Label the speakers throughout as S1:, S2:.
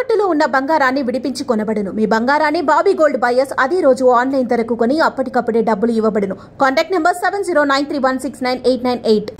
S1: తాకట్టులో ఉన్న బంగారాన్ని విడిపించి కొనబడును మీ బంగారాన్ని బాబీ గోల్డ్ బయర్స్ అదే రోజు ఆన్లైన్ ధరకు కొని అప్పటికప్పుడే డబ్బులు ఇవ్వబడును contact number seven zero nine three one six nine eight nine eight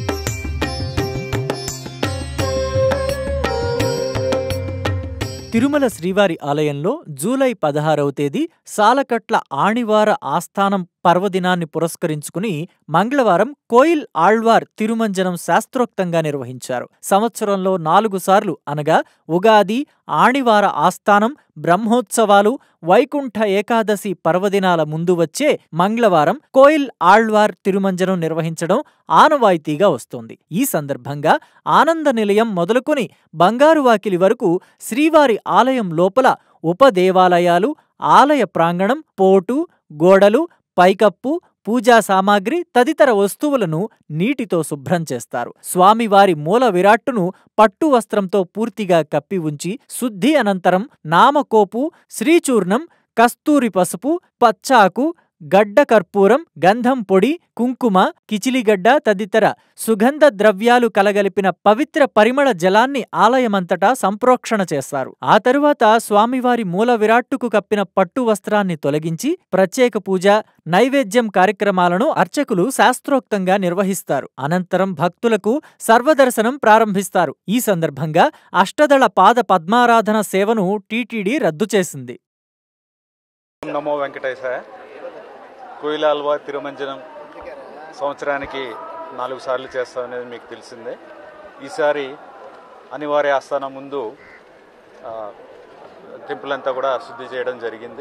S2: Tirumala శ్రీవారి ఆలయంలో జూలై పదహారవ తేదీ సాలకట్ల ఆణివార ఆస్థానం పర్వదినాన్ని పురస్కరించుకుని మంగళవారం కోయిల్ ఆళ్వార్ తిరుమంజనం శాస్త్రోక్తంగా నిర్వహించారు సంవత్సరంలో నాలుగు సార్లు అనగా ఉగాది ఆణివార ఆస్థానం బ్రహ్మోత్సవాలు వైకుంఠ ఏకాదశి పర్వదినాల ముందు వచ్చే మంగళవారం కోయిల్ ఆళ్వార్ తిరుమంజనం నిర్వహించడం ఆనవాయితీగా వస్తోంది ఈ సందర్భంగా ఆనంద నిలయం మొదలుకొని బంగారు వాకిలి వరకు శ్రీవారి ఆలయం లోపల ఉపదేవాలయాలు ఆలయ ప్రాంగణం పోటు గోడలు పైకప్పు పూజా సామాగ్రి తదితర వస్తువులను నీటితో శుభ్రం చేస్తారు స్వామివారి మూల విరాట్టును పట్టు వస్త్రంతో పూర్తిగా కప్పి ఉంచి శుద్ధి అనంతరం నామకోపు శ్రీచూర్ణం కస్తూరి పసుపు పచ్చాకు గడ్డ కర్పూరం గంధం పొడి కుంకుమ కిచిలిగడ్డ తదితర సుగంధ ద్రవ్యాలు కలగలిపిన పవిత్ర పరిమళ జలాన్ని ఆలయమంతటా సంప్రోక్షణ చేస్తారు ఆ తరువాత స్వామివారి మూల విరాట్టుకు కప్పిన పట్టు వస్త్రాన్ని తొలగించి ప్రత్యేక పూజ నైవేద్యం కార్యక్రమాలను అర్చకులు శాస్త్రోక్తంగా నిర్వహిస్తారు అనంతరం భక్తులకు సర్వదర్శనం ప్రారంభిస్తారు ఈ సందర్భంగా అష్టదళ పాద పద్మారాధన సేవను టీటీడీ రద్దు చేసింది
S3: ఓం నమో వెంకటేశాయ కోయిలాల్వా తిరుమంజనం సంవత్సరానికి నాలుగు సార్లు చేస్తామనేది మీకు తెలిసిందే ఈసారి అనివార్య ఆస్థానం ముందు ఆ, టెంపుల్ అంతా కూడా శుద్ధి చేయడం జరిగింది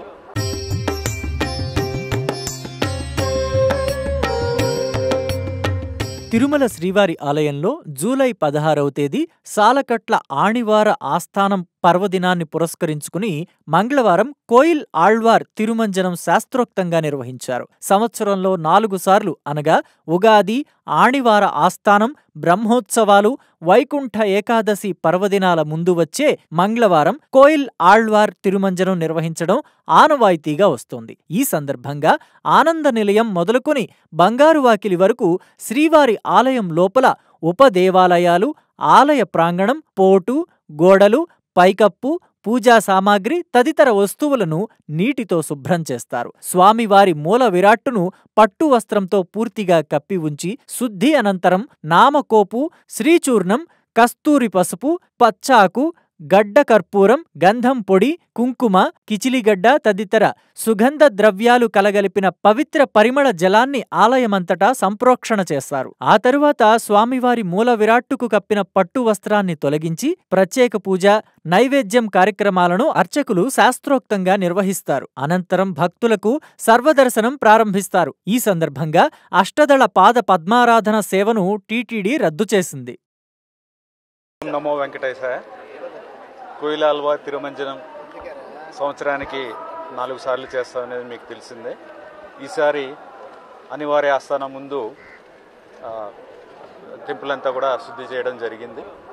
S2: తిరుమల శ్రీవారి ఆలయంలో జూలై పదహారవ తేదీ సాలకట్ల ఆణివార ఆస్థానం పర్వదినాన్ని పురస్కరించుకుని మంగళవారం కోయిల్ ఆళ్వార్ తిరుమంజనం శాస్త్రోక్తంగా నిర్వహించారు సంవత్సరంలో నాలుగు సార్లు అనగా ఉగాది ఆణివార ఆస్థానం బ్రహ్మోత్సవాలు వైకుంఠ ఏకాదశి పర్వదినాల ముందు వచ్చే మంగళవారం కోయిల్ ఆళ్వార్ తిరుమంజనం నిర్వహించడం ఆనవాయితీగా వస్తోంది ఈ సందర్భంగా ఆనంద నిలయం మొదలుకొని బంగారు వాకిలి వరకు శ్రీవారి ఆలయం లోపల ఉపదేవాలయాలు ఆలయ ప్రాంగణం పోటు గోడలు పైకప్పు పూజా సామాగ్రి తదితర వస్తువులను నీటితో శుభ్రం చేస్తారు స్వామివారి మూల విరాట్టును పట్టు వస్త్రంతో పూర్తిగా కప్పి ఉంచి శుద్ధి అనంతరం నామకోపు శ్రీచూర్ణం కస్తూరి పసుపు పచ్చాకు గడ్డ కర్పూరం గంధం పొడి కుంకుమ కిచిలిగడ్డ తదితర సుగంధ ద్రవ్యాలు కలగలిపిన పవిత్ర పరిమళ జలాన్ని ఆలయమంతటా సంప్రోక్షణ చేస్తారు ఆ తరువాత స్వామివారి మూల విరాట్టుకు కప్పిన పట్టు వస్త్రాన్ని తొలగించి ప్రత్యేక పూజ నైవేద్యం కార్యక్రమాలను అర్చకులు శాస్త్రోక్తంగా నిర్వహిస్తారు అనంతరం భక్తులకు సర్వదర్శనం ప్రారంభిస్తారు ఈ సందర్భంగా అష్టదళ పాద పద్మారాధన సేవను టీటీడీ రద్దు చేసింది
S3: ఓం నమో వెంకటేశాయ కోయిలాల్వా తిరుమంజనం సంవత్సరానికి నాలుగు సార్లు చేస్తామనేది మీకు తెలిసిందే ఈసారి అనివార్య ఆస్థానం ముందు ఆ, టెంపుల్ అంతా కూడా శుద్ధి చేయడం జరిగింది